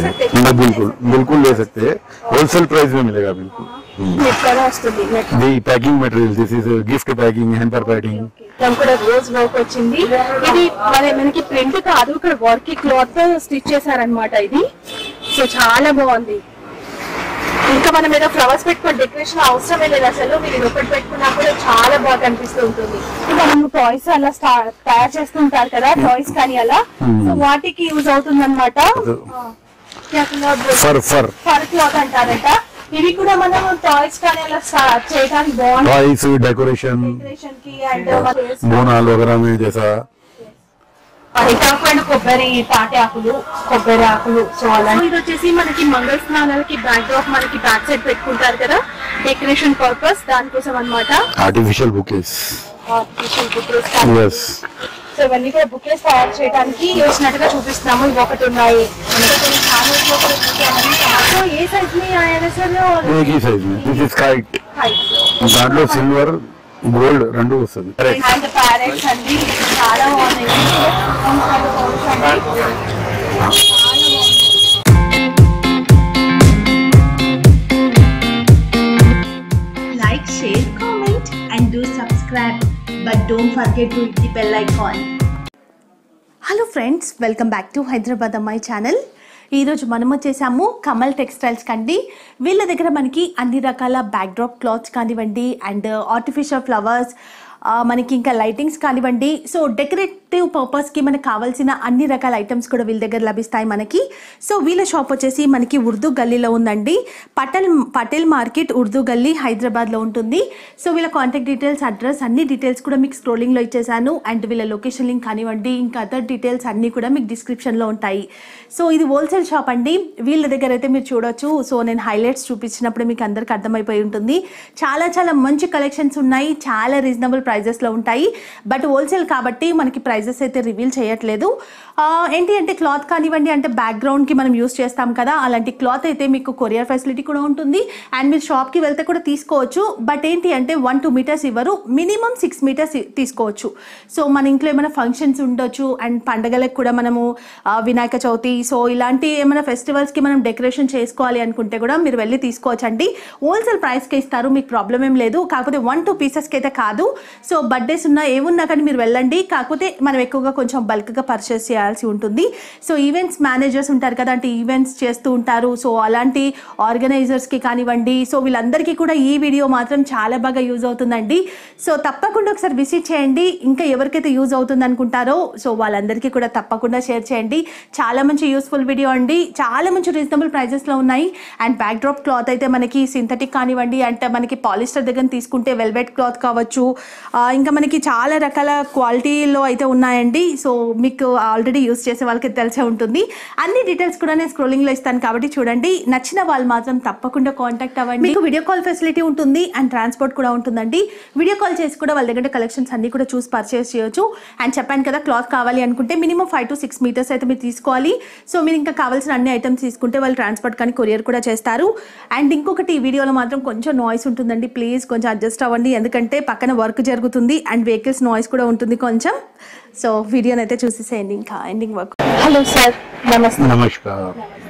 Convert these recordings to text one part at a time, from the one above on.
नहीं, बिल्कुल बिल्कुल ले सकते हैं होलसेल प्राइस में मिलेगा बिल्कुल నెట్ కూడా వస్తుంది net the packing material this is gift packing hamper packing మొత్తం కూడా రోజ్ వర్క్ వచ్చింది ఇది మన మనకి ప్రింట్ కాదు ఇక్కడ వర్క్ క్లాత్ స్టిచ్ చేశారనమాట ఇది సో చాలా బాగుంది ఇంకా మనం ఏదో ఫ్లవర్స్ పెట్టుకుని డెకరేషన్ అవసరమే లేదు అసలు మీరు ఇది ఒకటి పెట్టుకున్నా కూడా చాలా బాగా కనిపిస్తూ ఉంటుంది మనం టాయ్స్ అలా స్టా- తయారు చేస్తుంటారు కదా టాయ్స్ కానీ అలా సో వాటికి యూజ్ అవుతుంది అనమాట फर फर ఫర్ క్లాత్ అంటారట ఇవి కూడా మనం టాయ్స్ కానీ అలా స్టా- చేయడానికి బాగుంటుంది टॉयस डेकोरेशन డెకరేషన్ కి అండ్ बोनाल वगैरह में जैसा అది కాకుండా కొబ్బరి తాటి ఆకులు కొబ్బరి ఆకులు సో అలా ఇది వచ్చేసి మనకి మంగళ స్నానాలకి బ్యాక్ డ్రాప్ మనకి బ్యాక్ సైడ్ పెట్టుకుంటారు కదా డెకరేషన్ పర్పస్ దానికోసం అనమాట आर्टिफिशियल बुकेस यस సో ఇవన్నీ కూడా బుక్లెస్ తయారు చేయడానికి వచ్చినట్టుగా చూపిస్తున్నాము ఇవి ఒకటి ఉన్నాయి ఇంకా కొన్ని channels లో కూడా చూపించామని. సో ఏ సైజ్ ని ఆయన సార్ एक ही साइज में दिस इज काइट దాంట్లో సిల్వర్ గోల్డ్ రెండు వస్తుంది అండ్ ప్యారెట్స్ అండి చాలా బాగున్నాయి like, share, comment, and do subscribe. But don't forget to hit the bell icon. Hello friends welcome back to Hyderabad అమ్మాయి ఛానల్ ఈరోజు మనం వచ్చేసాము కమల్ టెక్స్టైల్స్ కండి వీళ్ళ దగ్గర మనకి అన్ని రకాల బ్యాక్డ్రాప్ క్లాత్స్ కానివ్వండి అండ్ ఆర్టిఫిషియల్ ఫ్లవర్స్ మనకి ఇంకా లైటింగ్స్ కానివ్వండి సో డెకరేటివ్ పర్పస్కి మనకు కావాల్సిన అన్ని రకాల ఐటమ్స్ కూడా వీళ్ళ దగ్గర లభిస్తాయి మనకి సో వీళ్ళ షాప్ వచ్చేసి మనకి ఉర్దూ గల్లీలో ఉందండి పటేల్ పటేల్ మార్కెట్ ఉర్దూ గల్లీ హైదరాబాద్లో ఉంటుంది సో వీళ్ళ కాంటాక్ట్ డీటెయిల్స్ అడ్రస్ అన్ని డీటెయిల్స్ కూడా మీకు స్క్రోలింగ్లో ఇచ్చేసాను అండ్ వీళ్ళ లొకేషన్ లింక్ కానివ్వండి ఇంకా అదర్ డీటెయిల్స్ అన్నీ కూడా మీకు డిస్క్రిప్షన్లో ఉంటాయి సో ఇది హోల్సేల్ షాప్ అండి వీళ్ళ దగ్గర అయితే మీరు చూడొచ్చు సో నేను హైలైట్స్ చూపించినప్పుడు మీకు అందరికి అర్థమైపోయి ఉంటుంది చాలా చాలా మంచి కలెక్షన్స్ ఉన్నాయి చాలా రీజనబుల్ ప్రైజెస్లో ఉంటాయి బట్ హోల్సేల్ కాబట్టి మనకి ప్రైజెస్ అయితే రివీల్ చేయట్లేదు ఆ, ఏంటి అంటే క్లాత్ కానివ్వండి అంటే బ్యాక్గ్రౌండ్కి మనం యూస్ చేస్తాం కదా అలాంటి క్లాత్ అయితే మీకు కొరియర్ ఫెసిలిటీ కూడా ఉంటుంది అండ్ మీరు షాప్కి వెళ్తే కూడా తీసుకోవచ్చు బట్ ఏంటి అంటే వన్ టూ మీటర్స్ ఇవ్వరు మినిమం సిక్స్ మీటర్స్ తీసుకోవచ్చు సో మన ఇంట్లో ఏమైనా ఫంక్షన్స్ ఉండొచ్చు అండ్ పండగలకు కూడా మనము ఆ, వినాయక చవితి సో ఇలాంటి ఏమైనా ఫెస్టివల్స్కి మనం డెకరేషన్ చేసుకోవాలి అనుకుంటే కూడా మీరు వెళ్ళి తీసుకోవచ్చు అండి హోల్సేల్ ప్రైస్కి ఇస్తారు మీకు ప్రాబ్లం ఏం లేదు కాకపోతే వన్ టూ పీసెస్కి అయితే కాదు సో బర్త్డేస్ ఉన్నా ఏమున్నా కానీ మీరు వెళ్ళండి కాకపోతే మనం ఎక్కువగా కొంచెం బల్క్గా పర్చేస్ చేయాల్సి ఉంటుంది సో ఈవెంట్స్ మేనేజర్స్ ఉంటారు కదా అంటే ఈవెంట్స్ చేస్తూ ఉంటారు సో అలాంటి ఆర్గనైజర్స్కి కానివ్వండి సో వీళ్ళందరికీ కూడా ఈ వీడియో మాత్రం చాలా బాగా యూజ్ అవుతుందండి సో తప్పకుండా ఒకసారి విజిట్ చేయండి ఇంకా ఎవరికైతే యూజ్ అవుతుంది అనుకుంటారో సో వాళ్ళందరికీ కూడా తప్పకుండా షేర్ చేయండి చాలా మంచి యూస్ఫుల్ వీడియో అండి చాలా మంచి రీజనబుల్ ప్రైజెస్లో ఉన్నాయి అండ్ బ్యాక్ డ్రాప్ క్లాత్ అయితే మనకి సింథటిక్ కానివ్వండి అంటే మనకి పాలిస్టర్ దగ్గర తీసుకుంటే వెల్వెట్ క్లాత్ కావచ్చు ఆ, ఇంకా మనకి చాలా రకాల క్వాలిటీలో అయితే ఉన్నాయండి సో మీకు ఆల్రెడీ యూస్ చేసే వాళ్ళకి తెలిసే ఉంటుంది అన్ని డీటెయిల్స్ కూడా నేను స్క్రోలింగ్లో ఇస్తాను కాబట్టి చూడండి నచ్చిన వాళ్ళు మాత్రం తప్పకుండా కాంటాక్ట్ అవ్వండి మీకు వీడియో కాల్ ఫెసిలిటీ ఉంటుంది అండ్ ట్రాన్స్పోర్ట్ కూడా ఉంటుందండి వీడియో కాల్ చేసి కూడా వాళ్ళ దగ్గర కలెక్షన్స్ అన్ని కూడా చూసి పర్చేస్ చేయొచ్చు అండ్ చెప్పాను కదా క్లాత్ కావాలి అనుకుంటే minimum five to six metres అయితే మీరు తీసుకోవాలి సో మీరు ఇంకా కావాల్సిన అన్ని ఐటమ్స్ తీసుకుంటే వాళ్ళు ట్రాన్స్పోర్ట్ కానీ కొరియర్ కూడా చేస్తారు అండ్ ఇంకొకటి ఈ వీడియోలో మాత్రం కొంచెం నాయిస్ ఉంటుందండి ప్లీజ్ కొంచెం అడ్జస్ట్ అవ్వండి ఎందుకంటే పక్కన వర్క్ జరుగుతుంది అండ్ వెహికల్స్ నాయిస్ కూడా ఉంటుంది కొంచెం సో వీడియోని అయితే చూసేసేయండి ఇంకా ఎండింగ్ వర్క్ हेलो सर नमस्ते नमस्कार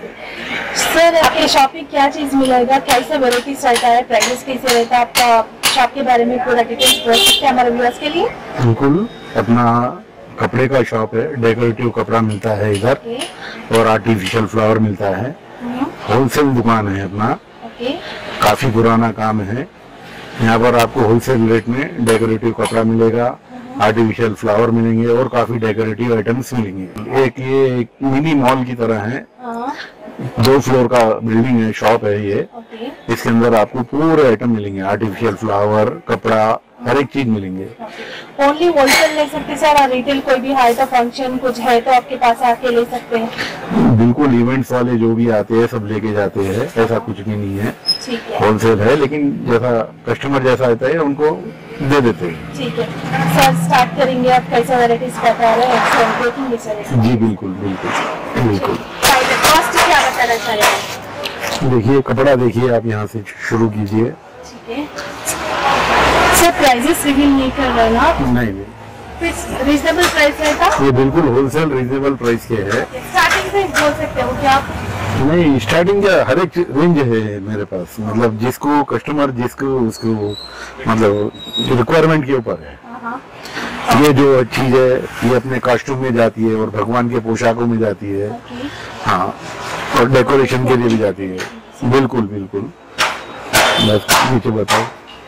सर आपके शॉप में क्या चीज मिलेगा कैसा वेराइटीज रहता है प्राइसेस कैसे रहता है आपका शॉप के बारे में पूरा डिटेल्स बोल सकते हैं हमारे व्यूअर्स के लिए बिल्कुल अपना कपड़े का शॉप है डेकोरेटिव कपड़ा मिलता है इधर ओके और आर्टिफिशियल फ्लावर मिलता है होलसेल दुकान है अपना ओके काफी पुराना काम है यहाँ पर आपको होलसेल रेट में डेकोरेटिव कपड़ा मिलेगा आर्टिफिशियल फ्लावर मिलेंगे और काफी डेकोरेटिव आइटम्स मिलेंगे एक ये एक मिनी मॉल की तरह है हाँ दो फ्लोर का बिल्डिंग है शॉप है ये ओके इसके अंदर आपको पूरे आइटम मिलेंगे आर्टिफिशियल फ्लावर कपड़ा हर एक चीज मिलेंगे ओनली होलसेल ले सकते सर और रिटेल कोई भी है तो फंक्शन कुछ है तो आपके पास आके ले सकते हैं बिल्कुल इवेंट्स वाले जो भी आते हैं सब लेके जाते हैं ऐसा कुछ भी नहीं है ठीक है होलसेल है लेकिन जैसा कस्टमर जैसा आता है उनको दे देते हैं ठीक है सर स्टार्ट करेंगे आप कैसा वेराइटीज बता रहे हैं सर देखेंगे सर जी बिल्कुल बिल्कुल बिल्कुल कॉस्ट क्या बताना चाह रहे हैं देखिए कपड़ा देखिए आप यहाँ से शुरू कीजिए ठीक है सर प्राइजेस रिवील नहीं कर रहे ना आप नहीं नहीं फिर रीजनेबल प्राइस रहेगा ये बिल्कुल होलसेल रीजनेबल प्राइस के है स्टार्टिंग से बोल सकते हो क्या आप नहीं स्टार्टिंग का हर एक रेंज है मेरे पास मतलब जिसको कस्टमर जिसको उसको मतलब रिक्वायरमेंट के ऊपर है ये जो चीज है ये अपने कॉस्ट्यूम में जाती है और भगवान के पोशाकों में जाती है हाँ और डेकोरेशन के लिए भी जाती है बिल्कुल बिल्कुल बस नीचे बताओ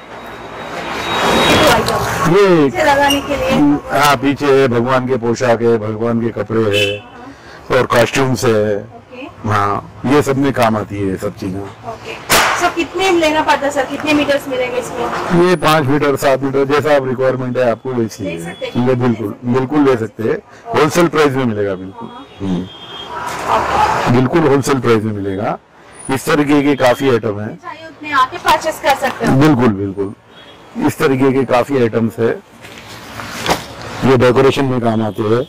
ये पीछे लगाने के लिए हाँ पीछे है भगवान के पोशाक है भगवान के कपड़े है और कॉस्ट्यूम्स है ओके हाँ ये सब में काम आती है ये सब चीजें ओके सो कितने लेना पड़ता है सर कितने मीटर्स मिलेंगे इसमें ये पाँच मीटर सात मीटर जैसा आप रिक्वायरमेंट है आपको वैसी ले है सकते हैं। ये बिल्कुल बिल्कुल ले सकते हैं होलसेल प्राइस में मिलेगा बिल्कुल हम्म। बिल्कुल होलसेल प्राइस में मिलेगा इस तरीके के काफी आइटम है चाहिए उतने आके परचेस कर सकते हो बिल्कुल बिल्कुल इस तरीके के काफी आइटम्स है ये डेकोरेशन में काम आते हैं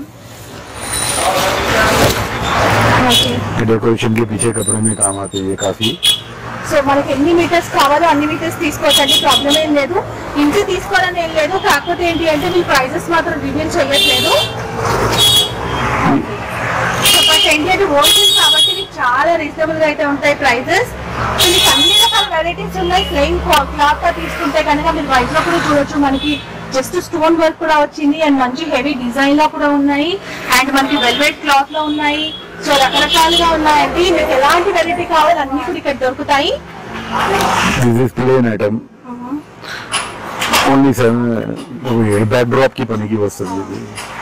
ఓకే ये डेकोरेशन के पीछे कपड़े में काम आते हैं ये काफी సో మనకి ఎన్ని మీటర్స్ కావాలో అన్ని మీటర్స్ తీసుకోవచ్చండి ప్రాబ్లం ఏం లేదు ఇంటి తీసుకోవాలని ఏం లేదు కాకపోతే ఏంటి అంటే మీ ప్రైజెస్ మాత్రం రివీల్ చేయట్లేదు సో బట్ ఏంటి అంటే హోల్సేల్ కాబట్టి మీకు చాలా రీజనబుల్ గా అయితే ఉంటాయి ప్రైజెస్ సో మీకు అన్ని రకాల వెరైటీస్ ఉన్నాయి ప్లెయిన్ క్లాత్ గా తీసుకుంటే కనుక మీరు వైట్ లో కూడా చూడొచ్చు మనకి జస్ట్ స్టోన్ వర్క్ కూడా వచ్చింది అండ్ మంచి హెవీ డిజైన్ లో కూడా ఉన్నాయి అండ్ మనకి వెల్వెట్ క్లాత్ లో ఉన్నాయి సో రకరకాలుగా ఉన్నాయండి మీకు ఎలాంటి వెరైటీ కావాలి అన్ని కూడా ఇక్కడ దొరుకుతాయి this is plain item only seven back drop की बनेगी वस्तु ये।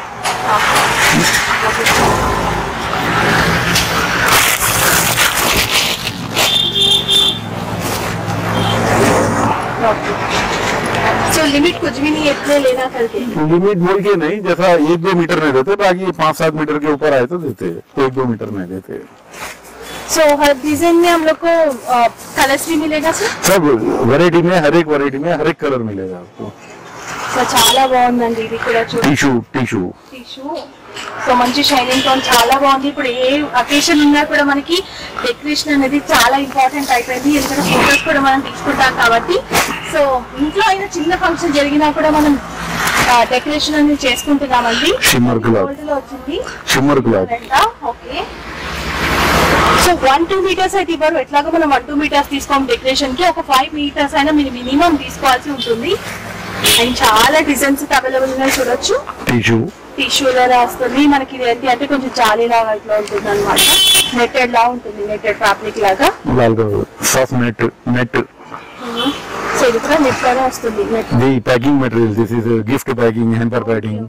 सो लिमिट कुछ भी नहीं है इतने लेना करके लिमिट बोल के नहीं जैसा एक दो मीटर नहीं देते बाकी पाँच सात मीटर के ऊपर आए तो देते हैं। एक दो मीटर नहीं देते सो हर डिजाइन में हम लोग को कलर्स भी मिलेगा सर सब वैरायटी में हर एक वैरायटी में हर एक कलर मिलेगा आपको సో చాలా బాగుందండి ఇది కూడా చూడండి टिशू टिशू టిష్యూ సో మంచి షైనింగ్ టోన్ చాలా బాగుంది ఇప్పుడు ఏ అకేషన్ ఉన్నా కూడా మనకి డెకరేషన్ అనేది చాలా ఇంపార్టెంట్ అయిపోయింది ఎందుకంటే ఫోటోస్ కూడా మనం తీసుకుంటాం కాబట్టి సో ఇంట్లో అయినా చిన్న ఫంక్షన్ జరిగినా కూడా మనం డెకరేషన్ అనేది చేసుకుంటున్నామండి Shimmer cloth. Gold లో వచ్చింది shimmer cloth okay so one two metres అయితే ఇవ్వరు ఎట్లాగో మనం వన్ టూ మీటర్స్ తీసుకోం డెకరేషన్ కి ఒక ఫైవ్ మీటర్స్ అయినా మీరు మినిమం తీసుకోవాల్సి ఉంటుంది అండ్ చాలా డిజైన్స్ అవైలబుల్ గా చూడొచ్చు टिशू టిష్యూలోనే వస్తుంది మనకి ఇది ఏంటి అంటే కొంచెం జాలీ లాగా ఇట్లా ఉంటుంది అనమాట నెట్టెడ్ లా ఉంటుంది నెట్టెడ్ ఫ్యాబ్రిక్ లాగా लाल colour soft net net so ఇది కూడా నెట్ లోనే వస్తుంది net the packing material this is gift packing hamper packing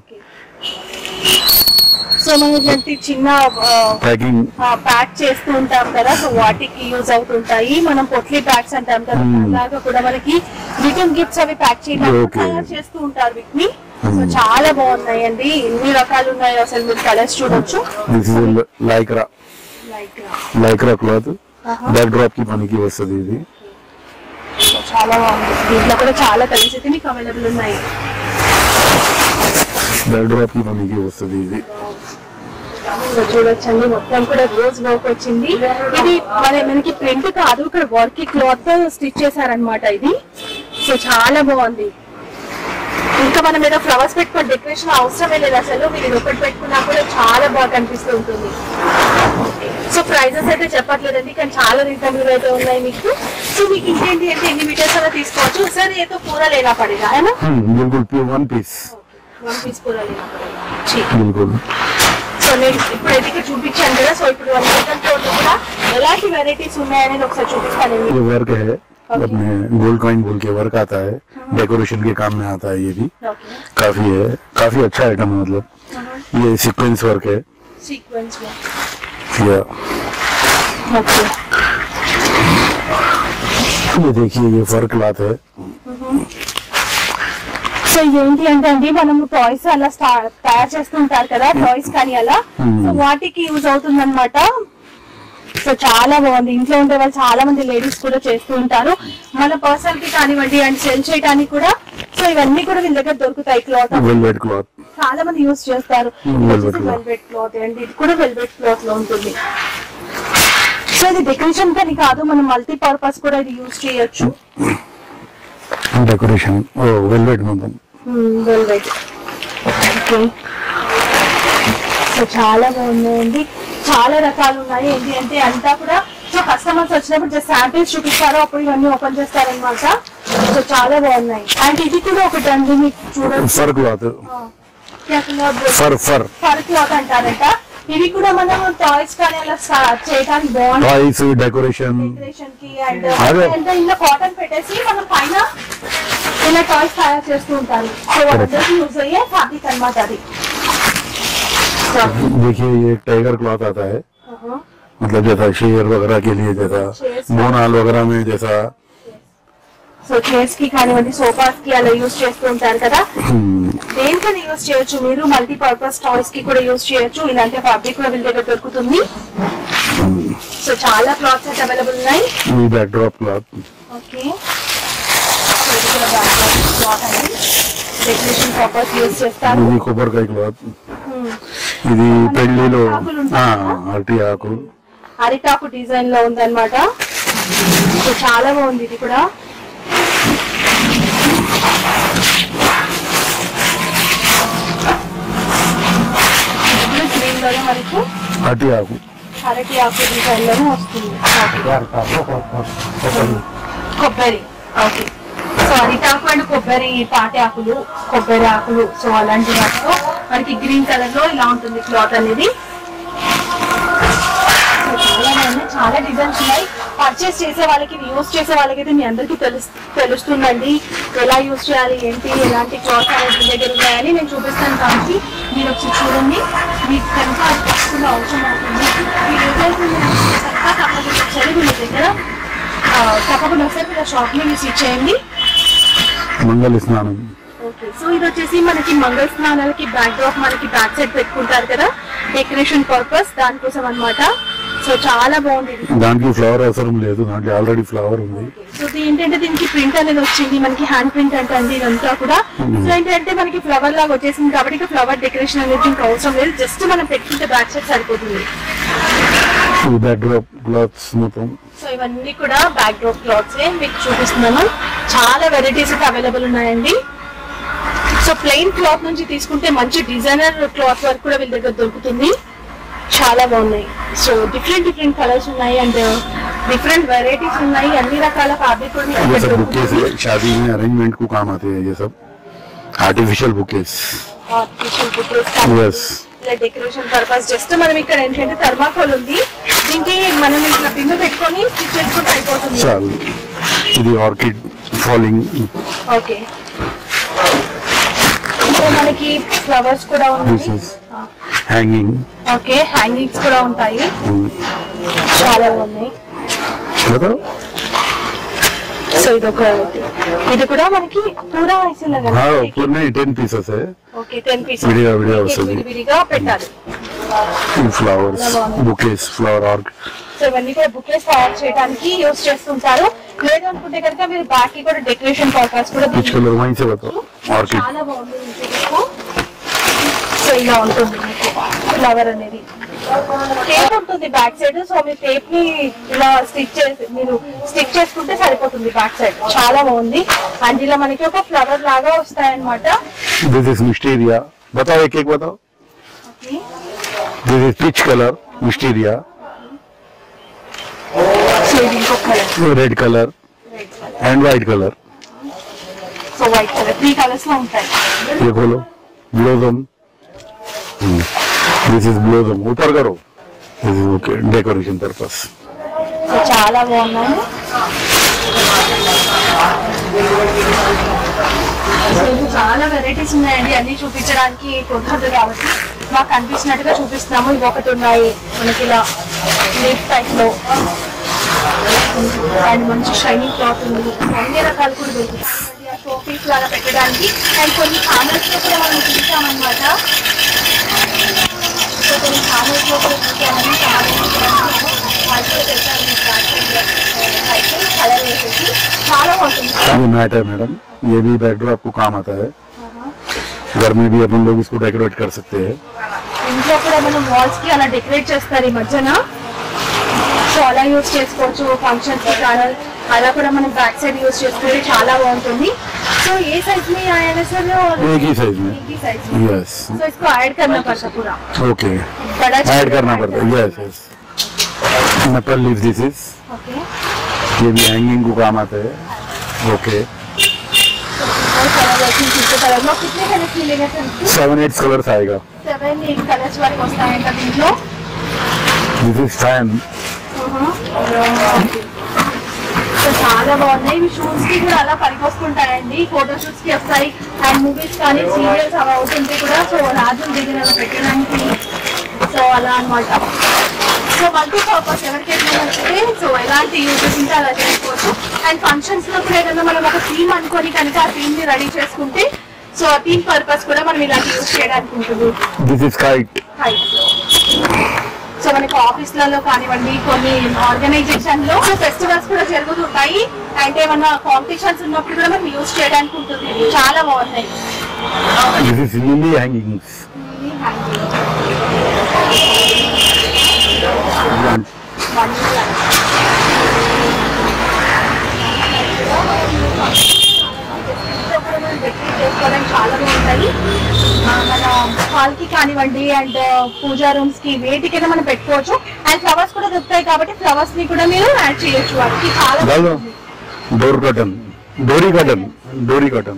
so మనం ఇలాంటి చిన్న पैकिंग ప్యాక్ చేస్తూ ఉంటాం కదా సో వాటికి యూజ్ అవుతుంటాయి మనం పొట్లీ ప్యాక్స్ అంటాం కదా Hmm. అలాగా కూడా మనకి రిటర్న్ గిఫ్ట్స్ అవి ప్యాక్ చేయడానికి Okay. తయారు చేస్తూ ఉంటారు వీటిని సో చాలా బాగున్నాయి అండి ఎన్ని రకాలు ఉన్నాయో అసలు మీరు కలర్స్ చూడొచ్చు this is lycra like lycra cloth back drop की बनी की वस्तु ఇది చాలా బాగుంది దీంట్లో కూడా చాలా కలర్స్ అయితే మీకు అవైలబుల్ ఉన్నాయి बैक ड्रॉप की बनी की वस्तु ఇది సో చూడొచ్చండి మొత్తం కూడా రోజ్ వర్క్ వచ్చింది ఇది మన మనకి ప్రింట్ కాదు ఇక్కడ వర్క్ క్లాత్ స్టిచ్ చేశారనమాట ఇది సో చాలా బాగుంది ఇంకా మన మీద ఫ్లవర్స్ పెట్టుకుని డెకరేషన్ అవసరమే లేదు అసలు మీరు ఇది ఒకటి పెట్టుకున్నా కూడా చాలా బాగా కనిపిస్తూ ఉంటుంది సో ప్రైజెస్ అయితే చెప్పట్లేదండి కానీ చాలా రీజనబుల్ అయితే ఉన్నాయి మీకు సో మీకు ఇంకేంటి అంటే ఎన్ని మీటర్స్ అలా తీసుకోవచ్చు సార్ ఏదో పూర లేనా పడేగా అయినా बिल्कुल pure one piece one piece పూర లేనా పడేగా ठीक. बिल्कुल సో నేను ఇప్పుడు అయితే చూపించాను కదా సో ఇప్పుడు వన్ సెకండ్ ఫ్లోర్ లో కూడా ఎలాంటి వెరైటీస్ ఉన్నాయనేది ఒకసారి చూపిస్తాను నేను ये वर्क है अपने गोल्ड कॉइन बोल के वर्क आता है डेकोरेशन के काम में आता है ये भी ఓకే काफी है काफी अच्छा आइटम है मतलब ये सीक्वेंस वर्क है సీక్వెన్స్ లో या ఓకే ये देखिए ये वर्क क्लॉथ है సో ఏంటి అంటే అండి మనం టాయ్స్ అలా స్టా- తయారు చేస్తుంటారు కదా టాయ్స్ కానీ అలా సో వాటికి యూజ్ అవుతుంది అనమాట సో చాలా బాగుంది ఇంట్లో ఉండే వాళ్ళు చాలా మంది లేడీస్ కూడా చేస్తూ ఉంటారు మన పర్సనల్ కి కానివ్వండి అండ్ సెల్ చేయడానికి కూడా సో ఇవన్నీ కూడా వీళ్ళ దగ్గర దొరుకుతాయి క్లాత్ वेलवेट क्लॉथ చాలా మంది యూజ్ చేస్తారు velvet cloth. Velvet cloth and ఇది కూడా వెల్వెట్ క్లాత్ లో ఉంటుంది సో ఇది డెకరేషన్ కని కాదు మనం మల్టీ పర్పస్ కూడా ఇది యూజ్ చేయొచ్చు डेकोरेशन ओ वेलवेट मतलब వెల్వెట్ ఓకే సో చాలా బాగున్నాయండి చాలా రకాలు ఉన్నాయి ఏంటి అంటే అంతా కూడా సో కస్టమర్స్ వచ్చినప్పుడు జస్ట్ శాంపిల్స్ చూపిస్తారు అప్పుడు ఇవన్నీ ఓపెన్ చేస్తారనమాట సో చాలా బాగున్నాయి అండ్ ఇది కూడా ఒకటి అండి మీకు చూడండి fur cloth fur fur fur cloth అంటారట ఇవి కూడా మనం టాయ్స్ కానీ అలా సా- చేయడానికి బాగుంటుంది टॉयस डेकोरेशन డెకరేషన్ కి అండ్ అదే. అంటే ఇలా కాటన్ పెట్టేసి మనం పైన ఇలా టాయ్స్ తయారు చేస్తూ ఉంటారు సో వాళ్ళందరికీ యూజ్ అయ్యే ఫ్యాబ్రిక్ అన్నమాట అది సో, देखिए ये टाइगर क्लॉथ आता है uh-huh. मतलब जैसा शेर वगैरह के लिए जैसा Chairs. मोनाल वगैरह में जैसा సో చైర్స్ కి కానివ్వండి సోఫాస్ కి అలా యూజ్ చేస్తూ ఉంటారు కదా हम्म, దేనికైనా యూజ్ చేయొచ్చు మీరు మల్టీపర్పస్ టాయ్స్ కి కూడా యూజ్ చేయొచ్చు ఇలాంటి ఫ్యాబ్రిక్ కూడా వీళ్ళ దగ్గర దొరుకుతుంది సో చాలా క్లాత్స్ అయితే అవైలబుల్ ఉన్నాయి ये बैकड्रॉप क्लॉथ ఓకే సో ఇది కూడా క్లాత్ అండి డెకరేషన్ పర్పస్ యూజ్ చేస్తారు ఇది కొబ్బరికాయ క్లాత్ Hmm. ఇది పెళ్లిలో ఆ, అరటి ఆకు అరిటాకు డిజైన్ లో ఉందన్నమాట సో చాలా బాగుంది ఇది కూడా గ్రీన్ లోనే మనకు అరటి ఆకు అరటి ఆకు డిజైన్ లోనే వస్తుంది కొబ్బరి ఓకే సో అరిటాకు అండ్ కొబ్బరి తాటి ఆకులు కొబ్బరి ఆకులు సో అలాంటి వాటితో మనకి గ్రీన్ కలర్ లో ఇలా ఉంటుంది క్లాత్ అనేది సో చాలా బాగున్నాయి చాలా డిజైన్స్ ఉన్నాయి పర్చేస్ చేసే వాళ్ళకి యూస్ చేసే వాళ్ళకి అయితే మీ అందరికీ తెలుసు తెలుస్తుందండి ఎలా యూస్ చేయాలి ఏంటి ఎలాంటి క్లాత్ అనేది మీ దగ్గర ఉన్నాయని నేను చూపిస్తాను కాబట్టి మీరు ఒకసారి చూడండి మీకు కనుక అది తప్పకుండా అవసరం అవుతుంది ఈ డిజైన్స్ చక్కగా తప్పకుండా ఒకసారి మీ దగ్గర ఆ, తప్పకుండా ఒకసారి మీరు షాప్ ని విజిట్ చేయండి మంగళ స్నానం ఓకే సో ఇది వచ్చేసి మనకి మంగళ స్నానాలకి బ్యాక్ డ్రాప్ మనకి బ్యాక్ సైడ్ పెట్టుకుంటారు కదా డెకరేషన్ పర్పస్ దానికోసం అన్నమాట సో చాలా బాగుంది ఇది దానికి ఫ్లవర్ అవసరం లేదు దాంట్లో ఆల్రెడీ ఫ్లవర్ ఉంది సో ఇది ఏంటంటే దీనికి ప్రింట్ అనేది వచ్చింది మనకి హ్యాండ్ ప్రింట్ అంటే అండి ఇదంతా కూడా సో ఏంటంటే మనకి ఫ్లవర్ లాగా వచ్చేసింది కాబట్టి ఇక ఫ్లవర్ డెకరేషన్ అనేది ఇంకా అవసరం లేదు జస్ట్ మనం పెట్టుకుంటే బ్యాక్ సైడ్ సరిపోతుంది ఈ బ్యాక్డ్రాప్ క్లాత్స్ మొత్తం సో ఇవన్నీ కూడా బ్యాక్ డ్రాప్ క్లాత్స్ మీకు చూపిస్తున్నాను చాలా వెరైటీస్ అయితే అవైలబుల్ ఉన్నాయండి సో ప్లెయిన్ క్లాత్ నుంచి తీసుకుంటే మంచి డిజైనర్ క్లాత్ వర్క్ కూడా వీళ్ళ దగ్గర దొరుకుతుంది చాలా బాగున్నాయి సో డిఫరెంట్ డిఫరెంట్ కలర్స్ ఉన్నాయి అండ్ డిఫరెంట్ వెరైటీస్ ఉన్నాయి అన్ని రకాల ఫ్యాబ్రిక్ కూడా మీకు ये ఇక్కడ सब बुकेस దొరుకుతుంది शादी में अरेंजमेंट को काम आते हैं ये सब artificial bouquets artificial booklets Yes. ఇలా డెకరేషన్ పర్పస్ జస్ట్ మనం ఇక్కడ ఏంటంటే థర్మాకోల్ ఉంది దీనికి మనం ఇట్లా బిందు పెట్టుకొని స్టిచ్ చేసుకుంటే అయిపోతుంది చాలు ఇది ఆర్కిడ్ ఫాలింగ్ ఓకే సో మనకి ఫ్లవర్స్ కూడా దిస్ ఉన్నాయి ఇస్ హ్యాంగింగ్ ఓకే హ్యాంగింగ్స్ కూడా ఉంటాయి చాలా ఉన్నాయి సో ఇది ఒక ఇది కూడా మనకి పూరా వయసులో हाँ ऊपर नहीं टेन पीसेस है ఓకే టెన్ పీస్ విడిగా విడిగా వస్తుంది. విడిగా పెట్టాలి flowers bouquets flower arch so ఇవన్నీ కూడా బుకేస్ తయారు చేయడానికి యూస్ చేస్తుంటారు లేదు అనుకుంటే కనుక మీరు బ్యాక్ కి కూడా డెకరేషన్ పర్పస్ కూడా విచ్ కలర్ వहीं से बताओ ఆర్కిడ్ చాలా బాగుంది ఇది మీకు. సో ఇలా ఉంటుంది మీకు ఫ్లవర్ అనేది టేప్ ఉంటుంది బ్యాక్ సైడ్ సో మీ టేప్ ని ఇలా స్టిచ్ చేసి మీరు స్టిచ్ చేసుకుంటే సరిపోతుంది బ్యాక్ సైడ్ చాలా బాగుంది అండ్ ఇలా మనకి ఒక ఫ్లవర్ లాగా వస్తాయన్నమాట दिस इज मिस्टीरिया बताओ एक एक बताओ okay this is peach colour wisteria so ఇది ఇంకొక colour red colour and white colour so white colour three colours లో ఉంటాయి ये खोलो ब्लोजम दिस इज ब्लोजम ऊपर करो this is okay decoration purpose so చాలా బాగున్నాయి సో ఇది చాలా వెరైటీస్ ఉన్నాయండి అన్ని చూపించడానికి కుదరదు కాబట్టి మాకు కనిపించినట్టుగా చూపిస్తున్నాము ఇది ఒకటి ఉన్నాయి మనకి ఇలా లీఫ్ టైప్ లో అండ్ మంచి షైనింగ్ క్లాత్ ఉంది అన్ని రకాలు కూడా దొరుకుతాయి షో పీస్ లాగా పెట్టడానికి అండ్ కొన్ని ఛానల్స్ లో కూడా మనం చూసామన్నమాట సో కొన్ని ఛానల్స్ లో కూడా చూసామని కలర్ వేసేసి చాలా బాగుంటుంది ये मैट है मैडम ये भी बैकड्रॉप को काम आता है घर में भी अपन लोग इसको डेकोरेट कर सकते हैं ఇంట్లో కూడా మనం వాల్స్ కి అలా డెకరేట్ చేస్తారు ఈ మధ్యన సో అలా యూస్ చేసుకోవచ్చు ఫంక్షన్స్ కి కానీ అలా కూడా మనం బ్యాక్ సైడ్ యూస్ చేసుకుంటే చాలా బాగుంటుంది तो ये साइज में आया ना सर और एक ही साइज में एक ही साइज में यस तो इसको ऐड करना पड़ता पूरा ओके बड़ा ऐड करना पड़ता है यस यस नपल लीफ दिस इज ओके ये भी हैंगिंग को काम आता है ओके और कलर वैसे दूसरे कलर లో कितने कलर्स मिलेगा सर सेवन एट कलर्स आएगा సెవెన్ ఎయిట్ కలర్స్ వరకు వస్తాయంట దీంట్లో दिस इज फैन సో చాలా బాగున్నాయి ఇవి షూట్స్ కి కూడా అలా పనికొస్తుంటాయండి ఫోటో షూట్స్ కి వస్తాయి అండ్ మూవీస్ కానీ సీరియల్స్ అవి అవుతుంటే కూడా సో రాజుల దగ్గర అలా పెట్టడానికి సో అలా అన్నమాట సో మల్టీ పర్పస్ ఎవరికైనా నచ్చితే సో ఎలాంటి యూజెస్ ఉంటే అలా చేసుకోవచ్చు అండ్ ఫంక్షన్స్ లో కూడా ఏదైనా మనం ఒక థీమ్ అనుకొని కనుక ఆ థీమ్ ని రెడీ చేసుకుంటే సో ఆ థీమ్ పర్పస్ కూడా మనం ఇలాంటి యూజ్ చేయడానికి ఉంటుంది दिस इज काइट సో మనకి ఆఫీస్లలో కానివ్వండి కొన్ని ఆర్గనైజేషన్ లో ఫెస్టివల్స్ కూడా జరుగుతుంటాయి అండ్ ఏమన్నా కాంపిటీషన్స్ ఉన్నప్పుడు కూడా మనం యూజ్ చేయడానికి ఉంటుంది ఇవి. చాలా బాగున్నాయి दिस इज लिली हैंगिंग्स చేసుకోవడానికి చాలా బాగుంటాయి ఆ, మన హాల్ కి కానివ్వండి అండ్ పూజా రూమ్స్ కి వేటికైనా మనం పెట్టుకోవచ్చు అండ్ ఫ్లవర్స్ కూడా దొరుకుతాయి కాబట్టి ఫ్లవర్స్ ని కూడా మీరు యాడ్ చేయొచ్చు వాటికి చాలా डाल दो బాగుంటుంది. डोर कटन डोरी कटन डोरी कटन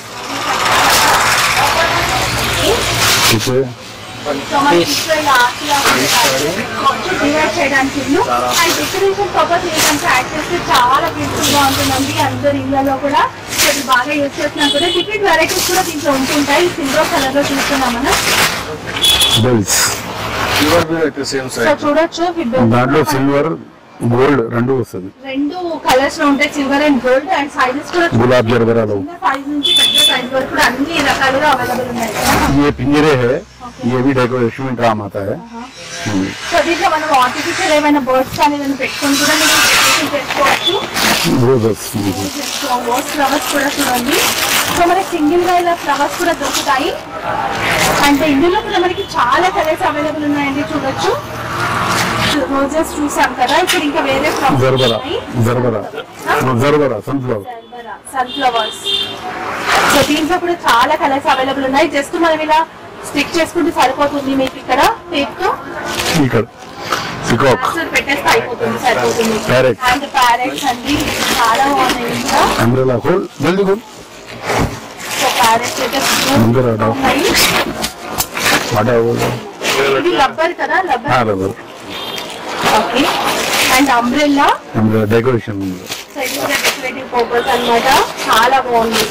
ठीक है సో మన ఇంట్లో ఇలా ఆకులా కొంచెం డివైడ్ చేయడానికి ఇల్లు అండ్ డెకరేషన్ పర్పస్ ఏంటంటే యాడ్ చేస్తే చాలా బ్యూటిఫుల్ గా ఉంటుందండి అందరి ఇళ్లలో కూడా సో ఇది బాగా యూజ్ చేసినా కూడా డిఫరెంట్ వెరైటీస్ కూడా దీంట్లో ఉంటుంటాయి సిల్వర్ కలర్ లో చూస్తున్నాం మనం బెల్స్ సిల్వర్ మీద అయితే సేమ్ సో సైజ్ చూడొచ్చు దాంట్లో సిల్వర్ గోల్డ్ రెండు వస్తుంది రెండు కలర్స్ లో ఉంటాయి silver and gold and sizes కూడా గులాబ్ జరబరాలో చిన్న సైజ్ నుంచి పెద్ద సైజ్ వరకు కూడా అన్ని రకాలుగా అవైలబుల్ ఉన్నాయి కదా ये पिंजरे है ये भी डेकोरेशन में काम आता है हम्म। సో దీంట్లో మనం ఆర్టిఫిషియల్ ఏమైనా బర్డ్స్ కానీ ఏదైనా పెట్టుకొని కూడా మీరు డెకరేషన్ చేసుకోవచ్చు Roses. రోజ్ ఫ్లవర్స్ కూడా చూడండి సో మనకి సింగిల్ గా ఇలా ఫ్లవర్స్ కూడా దొరుకుతాయి అంటే ఇందులో కూడా మనకి చాలా కలర్స్ అవైలబుల్ ఉన్నాయండి చూడొచ్చు రోజెస్ చూసాం కదా ఇప్పుడు ఇంకా వేరే gerbera flowers gerbera gerbera sunflower sunflowers so దీంట్లో కూడా చాలా కలర్స్ అవైలబుల్ ఉన్నాయి జస్ట్ మనం ఇలా స్టిక్ చేసుకుంటే సరిపోతుంది మీకు ఇక్కడ టేప్ తో ఇక్కడ పికాక్ అసలు పెట్టేస్తే అయిపోతుంది సరిపోతుంది Parrot. అండ్ ప్యారెట్స్ అండి చాలా బాగున్నాయి ఇంకా అంబ్రెలా खोल जल्दी खोल సో ప్యారెట్స్ అయితే ముందర రా. ఉన్నాయి हटा वो ఇది రబ్బర్ కదా రబ్బర్ हाँ rubber okay and umbrella umbrella decoration decorative purpose అన్నమాట చాలా బాగుంది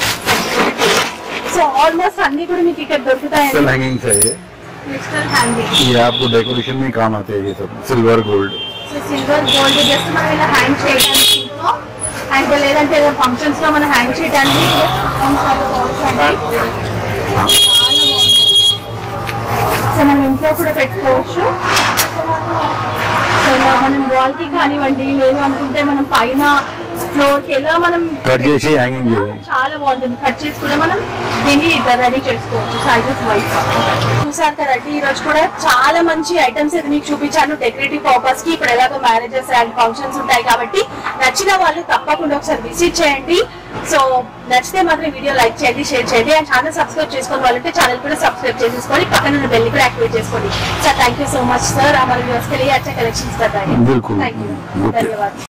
సో ఆల్మోస్ట్ అన్ని కూడా మీకు ఇక్కడ దొరుకుతాయండి क्रिस्टल हैंगिंग है ये క్రిస్టల్ హ్యాండింగ్ ये आपको डेकोरेशन में काम आते हैं ये सब silver gold so silver gold just మనం ఇలా హ్యాంగ్ చేయడానికి ఇంట్లో అండ్ లేదంటే ఏదో ఫంక్షన్స్ లో మనం హ్యాంగ్ చేయడానికి సో మనం ఇంట్లో కూడా పెట్టుకోవచ్చు సో ఇలా మనం వాల్ కి కానివ్వండి లేదు అనుకుంటే మనం పైన ఫ్లోర్ కి ఎలా మనం कट చేసి హ్యాంగింగ్ చేయాలి చాలా బాగుంటుంది కట్ చేసి కూడా మనం దీన్ని రెడీ చేసుకోవచ్చు సైజెస్ వైజ్ చూసారు కదండి ఈ రోజు కూడా చాలా మంచి ఐటమ్స్ అయితే మీకు చూపించాను డెకరేటివ్ పర్పస్ కి ఇప్పుడు ఎలాగో మ్యారేజెస్ అండ్ ఫంక్షన్స్ ఉంటాయి కాబట్టి నచ్చిన వాళ్ళు తప్పకుండా ఒకసారి విజిట్ చేయండి సో నచ్చితే మాత్రం వీడియో లైక్ చేయండి షేర్ చేయండి అండ్ ఛానల్ సబ్స్క్రైబ్ చేసుకోవాలి వాళ్ళంటే ఛానల్ కూడా సబ్స్క్రైబ్ చేసేసుకోండి పక్కన ఉన్న బెల్ కూడా యాక్టివేట్ చేసుకోండి sir thank you so much sir हमारे व्यूअर्स के लिए अच्छा कलेक्शंस बताइए बिल्कुल। Thank you Okay. धन्यवाद